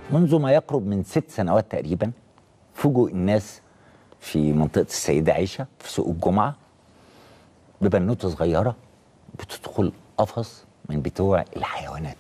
منذ ما يقرب من ست سنوات تقريبا فوجئ الناس في منطقة السيدة عائشة في سوق الجمعة ببنوتة صغيرة بتدخل قفص من بتوع الحيوانات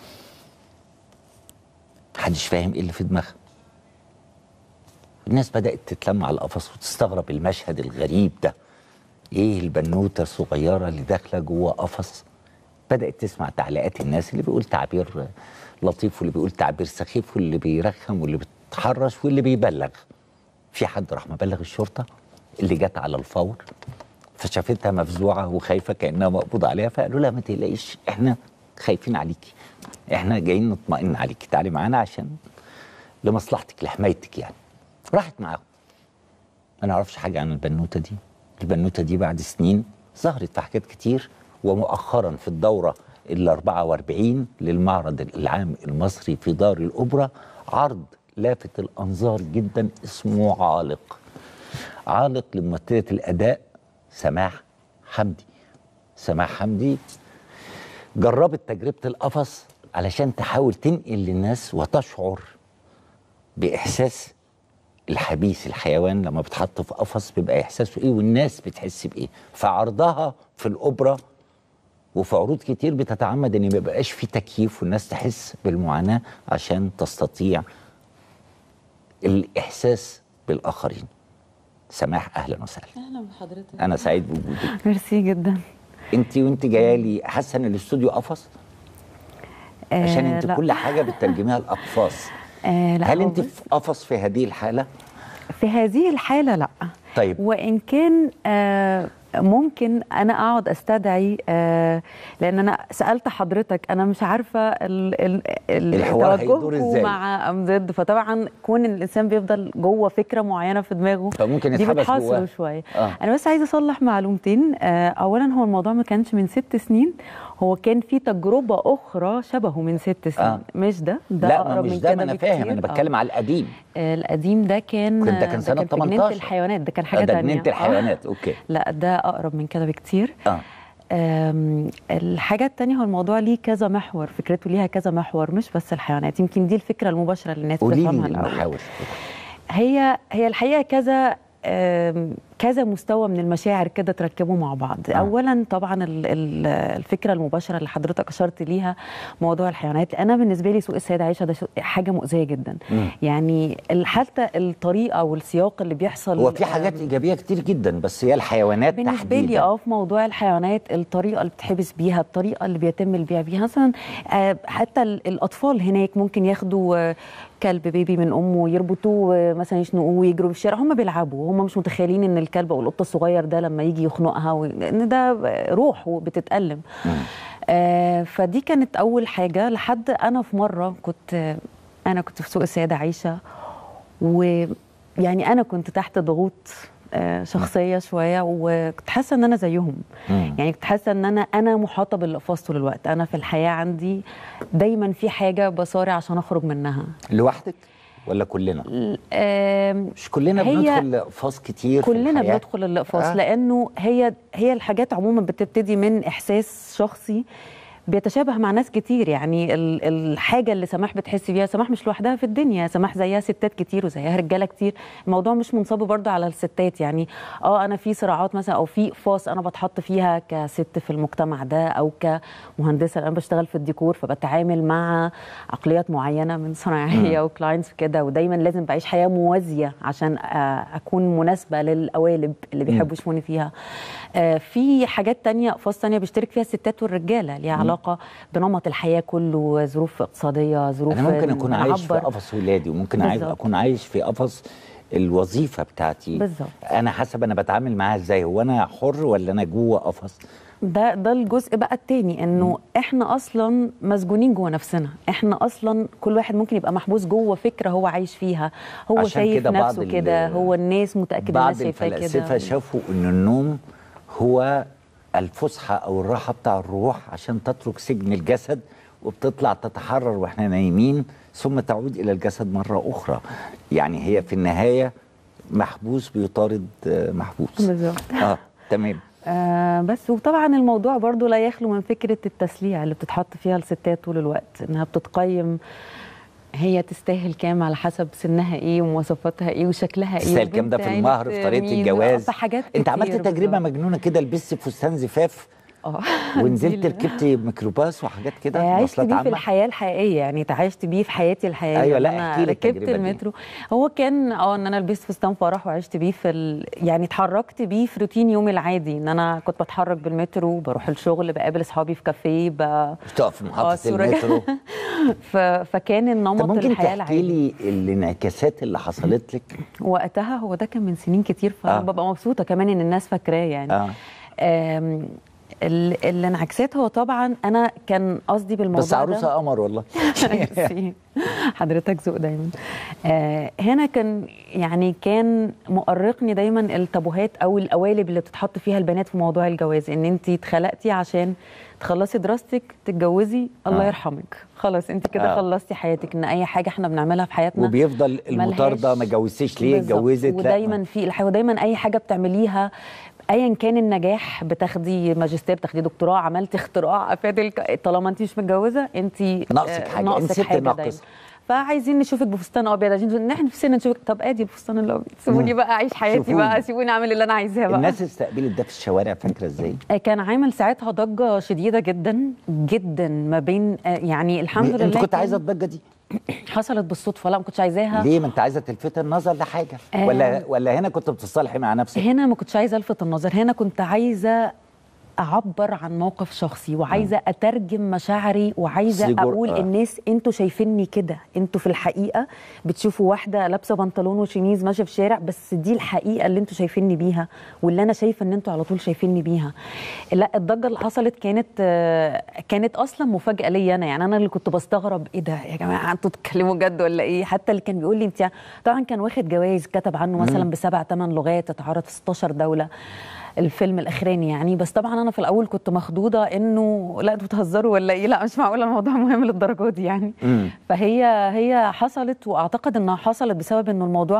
محدش فاهم ايه اللي في دماغها الناس بدأت تتلم على القفص وتستغرب المشهد الغريب ده ايه البنوتة الصغيرة اللي داخلة جوه قفص بدأت تسمع تعليقات الناس اللي بيقول تعبير لطيف واللي بيقول تعبير سخيف واللي بيرخم واللي بيتحرش واللي بيبلغ في حد راح مبلغ الشرطة اللي جت على الفور فشافتها مفزوعة وخايفة كأنها مقبوض عليها فقالوا لها ما تقلقيش احنا خايفين عليكي احنا جايين نطمئن عليكي تعالي معانا عشان لمصلحتك لحمايتك يعني راحت معاهم ما نعرفش حاجة عن البنوتة دي البنوتة دي بعد سنين ظهرت في حاجات كتير ومؤخرا في الدورة ال 44 للمعرض العام المصري في دار الأوبرا عرض لافت الأنظار جدا اسمه عالق عالق لممثلة الأداء سماح حمدي سماح حمدي جربت تجربة القفص علشان تحاول تنقل للناس وتشعر بإحساس الحبيس الحيوان لما بتحط في قفص بيبقى إحساسه إيه والناس بتحس بإيه فعرضها في الأوبرا وفي عروض كتير بتتعمد ان ما يبقاش في تكييف والناس تحس بالمعاناه عشان تستطيع الاحساس بالاخرين. سماح اهلا وسهلا. اهلا بحضرتك انا سعيد بوجودك. ميرسي جدا انت وانت جايه لي حاسه ان الاستوديو قفص؟ عشان آه، انت لا. كل حاجه بتترجميها الاقفاص. آه لا هل هو انت بص، في قفص في هذه الحاله؟ في هذه الحاله لا طيب وان كان آه ممكن انا اقعد استدعي آه لان انا سالت حضرتك انا مش عارفه ال ال ال الحوار هيدور توجهكم إزاي؟ مع ام ضد فطبعا كون إن الانسان بيفضل جوه فكره معينه في دماغه فممكن دي يتحبس بتحصره جواه. شويه آه. انا بس عايزه اصلح معلومتين آه اولا هو الموضوع ما كانش من ست سنين هو كان في تجربه اخرى شبهه من ست سنين آه. مش ده ده لا ما اقرب مش من ده كده ما انا بكتير. فاهم انا آه. بتكلم على القديم آه، القديم ده كان كنت- ده كان سنة في جنينة 18. الحيوانات ده كان آه، حاجه ده تانية جنينه آه. الحيوانات اوكي لا ده اقرب من كده بكتير اه آم، الحاجة التانية هو الموضوع ليه كذا محور فكرته ليها كذا محور مش بس الحيوانات يمكن دي الفكرة المباشرة اللي الناس قولي لي بتفهمها الأول المحاور هي هي الحقيقه كذا آم، كذا مستوى من المشاعر كده تركبوا مع بعض آه. آه. اولا طبعا ال- ال- الفكره المباشره اللي حضرتك اشرت ليها موضوع الحيوانات انا بالنسبه لي سوق السيده عائشه ده شو- حاجه مؤذيه جدا مم. يعني ال- حتى الطريقه والسياق اللي بيحصل هو في حاجات ايجابيه كتير جدا بس هي الحيوانات بالنسبه لي تحديداً. اه في موضوع الحيوانات الطريقه اللي بتحبس بيها الطريقه اللي بيتم البيع بيها مثلا آه، حتى ال- الاطفال هناك ممكن ياخدوا آه، كلب بيبي من امه يربطوه آه، مثلا يشنقوه ويجروا في الشارع هم بيلعبوا هم مش متخيلين ان الكلب او القطه الصغير ده لما يجي يخنقها و- ان ده روح وبتتالم آه، فدي كانت اول حاجه لحد انا في مره كنت آه، انا كنت في سوق السيده عائشه ويعني انا كنت تحت ضغوط آه، شخصيه شويه وكنت حاسه ان انا زيهم مم. يعني كنت حاسه ان انا انا محاطه بالاقفاص طول الوقت انا في الحياه عندي دايما في حاجه بصارع عشان اخرج منها لوحدك ولا كلنا؟ ال- آم، مش كلنا هي- بندخل اقفاص كتير في كلنا الحياة؟ بندخل الاقفاص آه. آه. لانه هي هي الحاجات عموما بتبتدي من احساس شخصي بيتشابه مع ناس كتير يعني ال- الحاجه اللي سماح بتحس بيها سماح مش لوحدها في الدنيا سماح زيها ستات كتير وزيها رجاله كتير الموضوع مش منصب برضه على الستات يعني اه انا في صراعات مثلا او في اقفاص انا بتحط فيها كست في المجتمع ده او كمهندسه انا بشتغل في الديكور فبتعامل مع عقليات معينه من صناعيه وكلاينتس كده ودايما لازم بعيش حياه موازيه عشان آه، اكون مناسبه للقوالب اللي بيحبوا يشوفوني فيها آه، في حاجات تانية اقفاص تانية بيشترك فيها الستات والرجاله ليها علاقه بنمط الحياه كله ظروف اقتصاديه ظروف انا ممكن اكون إن عايش في أعبر. قفص ولادي وممكن عايز بالظبط. اكون عايش في قفص الوظيفه بتاعتي بالظبط. انا حسب انا بتعامل معاها ازاي هو انا حر ولا انا جوه قفص ده ده الجزء بقى التاني انه احنا اصلا مسجونين جوه نفسنا احنا اصلا كل واحد ممكن يبقى محبوس جوه فكره هو عايش فيها هو عشان شايف كده بعض نفسه ال- كده هو الناس متاكد بعض الناس شايفاه الفلاسفه كده شافوا ان النوم هو الفسحه او الراحه بتاع الروح عشان تترك سجن الجسد وبتطلع تتحرر واحنا نايمين ثم تعود الى الجسد مره اخرى يعني هي في النهايه محبوس بيطارد آه، محبوس بالظبط اه تمام آه بس وطبعا الموضوع برضو لا يخلو من فكره التسليع اللي بتتحط فيها الستات طول الوقت انها بتتقيم هي تستاهل كام على حسب سنها ايه ومواصفاتها ايه وشكلها ايه تستاهل كام ده وبنت في عيلة المهر في طريقه مين، الجواز في حاجات انت عملت كتير تجربه بالظبط. مجنونه كده لبست فستان زفاف اه ونزلت دي ال- ركبت ميكروباص وحاجات كده عشت مواصلات بيه في عامة؟ الحياه الحقيقيه يعني تعايشت بيه في حياتي الحقيقيه أيوة، إن لا، أنا احكي لي ركبت التجربة دي. المترو هو كان اه ان انا لبست فستان فرح وعشت بيه في ال... يعني اتحركت بيه في روتين يومي العادي ان انا كنت بتحرك بالمترو بروح الشغل بقابل اصحابي في كافيه ب... بتقف في آه، محطه صورة المترو ف... فكان النمط طب ممكن الحياه تحكي العادي لي الانعكاسات اللي حصلت لك وقتها هو ده كان من سنين كتير فانا آه. ببقى مبسوطه كمان ان الناس فاكراه يعني اه آم، ال- الانعكاسات هو طبعا انا كان قصدي بالموضوع بس عروسه قمر والله ميرسي. حضرتك ذوق دايما آه هنا كان يعني كان مؤرقني دايما التابوهات او القوالب اللي بتتحط فيها البنات في موضوع الجواز ان انت اتخلقتي عشان تخلصي دراستك تتجوزي الله آه. يرحمك خلاص انت كده آه. خلصتي حياتك ان اي حاجه احنا بنعملها في حياتنا وبيفضل المطارده ملهاش- ما اتجوزتيش ليه بالظبط. اتجوزت لا ودايما في الحياه ودايما اي حاجه بتعمليها ايا كان النجاح بتاخدي ماجستير بتاخدي دكتوراه عملتي اختراع افاد الك... طالما انت مش متجوزه انت ناقصك حاجة، انت ست حاجه ناقص. دايما فعايزين نشوفك بفستان ابيض عايزين احنا في سنه نشوفك طب ادي الفستان الابيض سيبوني بقى اعيش حياتي شوفوني. بقى سيبوني اعمل اللي انا عايزاه بقى الناس استقبلت ده في الشوارع فاكره ازاي كان عامل ساعتها ضجه شديده جدا جدا ما بين آه، يعني الحمد لله انت كنت كان- عايزه الضجه دي حصلت بالصدفه لا ما كنتش عايزاها ليه ما انت عايزه تلفت النظر لحاجه آه. ولا ولا هنا كنت بتصالحي مع نفسك هنا ما كنتش عايزه الفت النظر هنا كنت عايزه اعبر عن موقف شخصي وعايزه اترجم مشاعري وعايزه سيجور- اقول آه. الناس انتوا شايفيني كده انتوا في الحقيقه بتشوفوا واحده لابسه بنطلون وشميز ماشيه في الشارع بس دي الحقيقه اللي انتوا شايفيني بيها واللي انا شايفه ان انتوا على طول شايفيني بيها لا الضجه اللي حصلت كانت آه، كانت اصلا مفاجاه ليا انا يعني انا اللي كنت بستغرب ايه ده يا جماعه انتوا بتتكلموا جد ولا ايه حتى اللي كان بيقول لي انت طبعا كان واخد جوائز كتب عنه مثلا بسبع ثمان لغات اتعرض في 16 دوله الفيلم الاخراني يعني بس طبعا انا في الاول كنت مخضوضه انه لا انتوا بتهزروا ولا ايه لا مش معقوله الموضوع مهم للدرجه دي يعني مم. فهي هي حصلت واعتقد انها حصلت بسبب انه الموضوع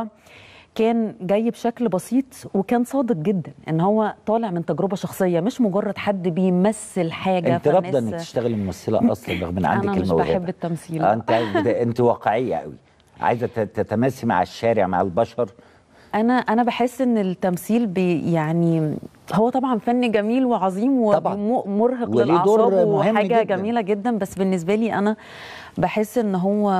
كان جاي بشكل بسيط وكان صادق جدا ان هو طالع من تجربه شخصيه مش مجرد حد بيمثل حاجه انت رافضه فالناس- انك تشتغلي ممثله اصلا رغم ان عندك انا مش الموهبه بحب التمثيل آه انت بدا- انت واقعيه قوي عايزه تت- تتماسي مع الشارع مع البشر انا انا بحس ان التمثيل بي يعني هو طبعا فن جميل وعظيم طبعاً. ومرهق وليه للاعصاب دور مهم وحاجه جداً. جميله جدا بس بالنسبه لي انا بحس ان هو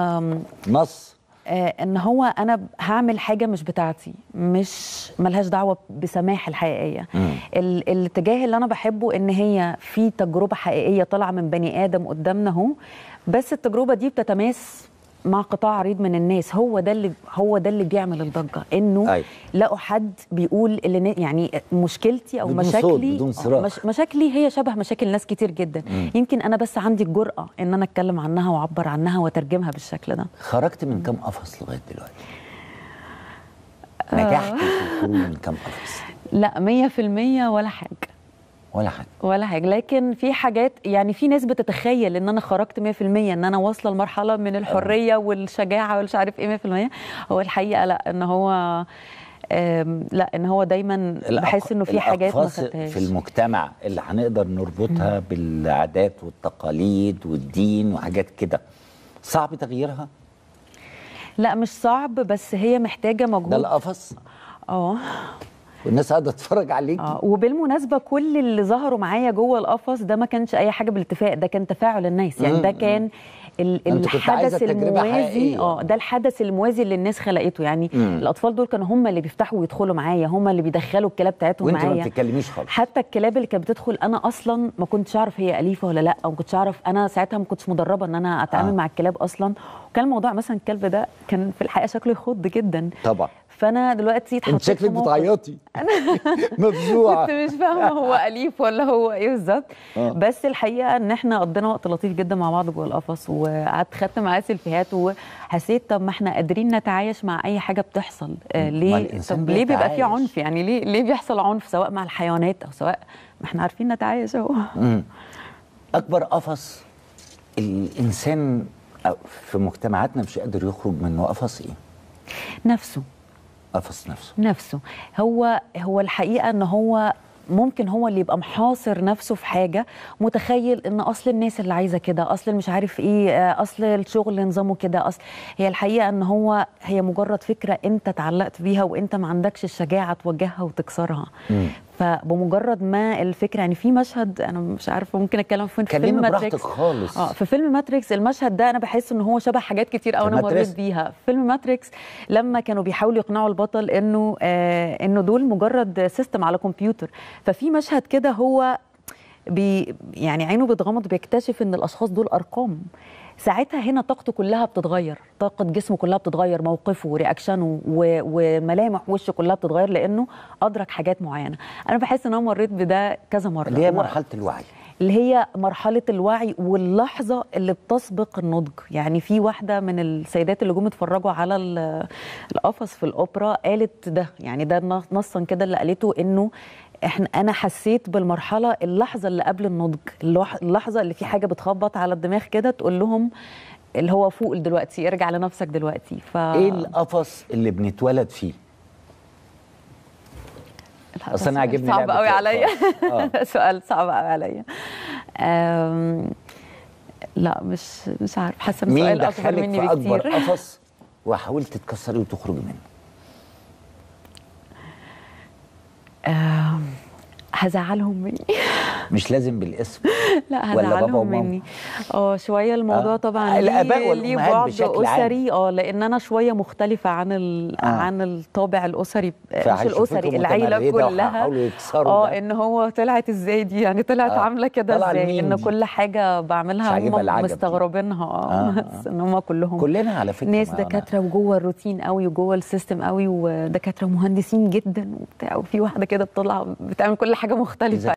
نص آه، ان هو انا ب- هعمل حاجه مش بتاعتي مش ملهاش دعوه بسماح الحقيقيه مم. ال- الاتجاه اللي انا بحبه ان هي في تجربه حقيقيه طالعه من بني ادم قدامنا اهو بس التجربه دي بتتماس مع قطاع عريض من الناس هو ده اللي هو ده اللي بيعمل الضجه انه أيوة. لقوا حد بيقول اللي نا- يعني مشكلتي او بدون صوت، مشاكلي بدون صراخ. مش مشاكلي هي شبه مشاكل ناس كتير جدا يمكن انا بس عندي الجرأه ان انا اتكلم عنها واعبر عنها واترجمها بالشكل ده خرجت من كام قفص لغايه دلوقتي نجحت في الخروج من كام قفص لا مية في المية ولا حاجة ولا حاجه ولا حاجة لكن في حاجات يعني في ناس بتتخيل ان انا خرجت 100% ان انا واصلة لمرحلة من الحرية والشجاعة والمش عارف ايه 100% هو الحقيقة لا ان هو آم، لا ان هو دايما الأق- بحس انه في حاجات ما الأقفاص خدتهاش في المجتمع اللي هنقدر نربطها بالعادات والتقاليد والدين وحاجات كده صعب تغييرها لا مش صعب بس هي محتاجة ده مجهود القفص اه والناس قاعده تتفرج عليك اه وبالمناسبه كل اللي ظهروا معايا جوه القفص ده ما كانش اي حاجه بالاتفاق ده كان تفاعل الناس يعني ده كان ال- أنت كنت عايزة الحدث تجربة الموازي حقيقية. اه ده الحدث الموازي اللي الناس خلقته يعني مم. الاطفال دول كانوا هم اللي بيفتحوا ويدخلوا معايا هم اللي بيدخلوا الكلاب بتاعتهم وانت ما معايا بتتكلميش خالص حتى الكلاب اللي كانت بتدخل انا اصلا ما كنتش اعرف هي اليفه ولا لا او ما كنتش اعرف انا ساعتها ما كنتش مدربه ان انا اتعامل آه. آه. مع الكلاب اصلا وكان الموضوع مثلا الكلب ده كان في الحقيقه شكله يخض جدا طبعا فانا دلوقتي انت اتحطيت في شكلك موقف. بتعيطي مفزوعه كنت مش فاهمه هو اليف ولا هو ايه بالظبط آه. بس الحقيقه ان احنا قضينا وقت لطيف جدا مع بعض جوه القفص وقعدت خدت معاه سيلفيهات وحسيت طب ما احنا قادرين نتعايش مع اي حاجه بتحصل آه ما ليه الإنسان طب ليه بيبقى في بيتعايش. عنف يعني ليه ليه بيحصل عنف سواء مع الحيوانات او سواء ما احنا عارفين نتعايش اهو مم. اكبر قفص الانسان أو في مجتمعاتنا مش قادر يخرج منه قفص ايه نفسه قفص نفسه نفسه هو هو الحقيقه ان هو ممكن هو اللي يبقى محاصر نفسه في حاجه متخيل ان اصل الناس اللي عايزه كده اصل مش عارف ايه آه، اصل الشغل نظامه كده اصل هي الحقيقه ان هو هي مجرد فكره انت اتعلقت بيها وانت ما عندكش الشجاعه توجهها وتكسرها فبمجرد ما الفكره يعني في مشهد انا مش عارفه ممكن اتكلم فين في كلمي فيلم براحتك ماتريكس خالص. اه في فيلم ماتريكس المشهد ده انا بحس ان هو شبه حاجات كتير قوي في انا مريت ماتريكس؟ بيها في فيلم ماتريكس لما كانوا بيحاولوا يقنعوا البطل انه آه انه دول مجرد سيستم على كمبيوتر ففي مشهد كده هو بي يعني عينه بتغمض بيكتشف ان الاشخاص دول ارقام ساعتها هنا طاقته كلها بتتغير طاقة جسمه كلها بتتغير موقفه ورياكشنه و- وملامح وشه كلها بتتغير لأنه أدرك حاجات معينة أنا بحس إن أنا مريت بده كذا مرة اللي هي هو- مرحله الوعي اللي هي مرحلة الوعي واللحظة اللي بتسبق النضج يعني في واحدة من السيدات اللي جم اتفرجوا على ال- القفص في الأوبرا قالت ده يعني ده نصا كده اللي قالته إنه احنا انا حسيت بالمرحله اللحظه اللي قبل النضج اللح- اللحظه اللي في حاجه بتخبط على الدماغ كده تقول لهم اللي هو فوق دلوقتي ارجع لنفسك دلوقتي ف ايه القفص اللي بنتولد فيه لا، أصل أنا ده سؤال عاجبني صعب لعبة قوي عليا الألفاظ. آه. سؤال صعب قوي عليا أم، لا مش مش عارف حاسه ان مين السؤال اكبر دخلك مني في اكبر بكتير قفص وحاولت تكسري وتخرجي منه أم، هزعلهم مني مش لازم بالاسم لا ولا بابا هزعلهم وماما؟ مني اه شويه الموضوع آه. طبعا الآباء ليه- ليه والأمهات بعد بشكل عام. اسري اه لان انا شويه مختلفه عن ال... آه. عن الطابع الاسري مش فهيشوفوكوا الاسري العيله متمردة كلها وهيحاولوا يكسروا اه ده. ان هو طلعت ازاي دي يعني طلعت آه. عامله كده طلع ازاي لمين ان دي؟ كل حاجه بعملها مش عاجبها هم العجب دي. مستغربينها اه آه، بس ان هم كلهم كلنا على فكره ناس ما- دكاتره وجوه الروتين قوي وجوه السيستم قوي ودكاتره مهندسين جدا وبتاع وفي واحده كده بتطلع بتعمل كل حاجه مختلفه